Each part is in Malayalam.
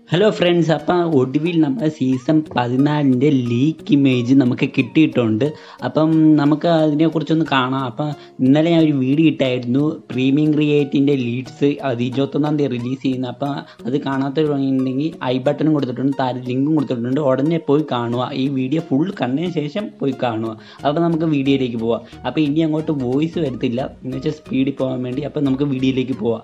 ഹലോ ഫ്രണ്ട്സ് അപ്പം ഒടുവിൽ നമ്മുടെ സീസൺ പതിനാലിൻ്റെ ലീക്ക് ഇമേജ് നമുക്ക് കിട്ടിയിട്ടുണ്ട് അപ്പം നമുക്ക് അതിനെക്കുറിച്ചൊന്ന് കാണാം അപ്പം ഇന്നലെ ഞാൻ ഒരു വീഡിയോ ഇട്ടായിരുന്നു പ്രീമിയം ക്രിയേറ്റിൻ്റെ ലീഡ്സ് അത് ഇരുപത്തൊന്നാം തീയതി റിലീസ് ചെയ്യുന്നത് അപ്പം അത് കാണാത്തവരുണ്ടെങ്കിൽ ഐ ബട്ടണും കൊടുത്തിട്ടുണ്ട് താഴെ ലിങ്കും കൊടുത്തിട്ടുണ്ട് ഉടനെ പോയി കാണുക ഈ വീഡിയോ ഫുൾ കണ്ടതിന് ശേഷം പോയി കാണുക അപ്പോൾ നമുക്ക് വീഡിയോയിലേക്ക് പോവാം അപ്പോൾ ഇനി അങ്ങോട്ട് വോയിസ് വരത്തില്ല എന്ന് വെച്ചാൽ സ്പീഡിൽ പോകാൻ വേണ്ടി അപ്പം നമുക്ക് വീഡിയോയിലേക്ക് പോവാം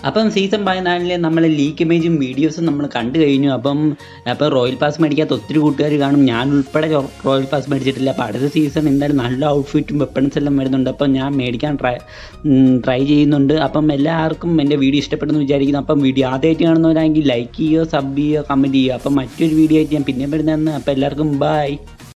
അപ്പം സീസൺ പതിനാലിലെ നമ്മളെ ലീക്ക് ഇമേജും വീഡിയോസും നമ്മൾ കണ്ടു കഴിഞ്ഞു അപ്പം അപ്പം റോയൽ പാസ് മേടിക്കാത്ത ഒത്തിരി കൂട്ടുകാർ കാണും ഞാൻ ഉൾപ്പെടെ റോ- റോയൽ പാസ് മേടിച്ചിട്ടില്ല അപ്പോൾ അടുത്ത സീസൺ എന്തായാലും നല്ല ഔട്ട്ഫിറ്റും വെപ്പൺസ് എല്ലാം വരുന്നുണ്ട് അപ്പം ഞാൻ മേടിക്കാൻ ട്രൈ ട്രൈ ചെയ്യുന്നുണ്ട് അപ്പം എല്ലാവർക്കും എൻ്റെ വീഡിയോ ഇഷ്ടപ്പെടുന്നു വിചാരിക്കുന്നു അപ്പം വീഡിയോ ആദ്യമായിട്ട് കാണുന്നവരാണെങ്കിൽ ലൈക്ക് ചെയ്യുകയോ സബ് ചെയ്യുകയോ കമൻറ്റ് ചെയ്യുക അപ്പം മറ്റൊരു വീഡിയോ ആയിട്ട് ഞാൻ പിന്നെ വരുന്നതെന്ന് അപ്പം എല്ലാവർക്കും ബൈ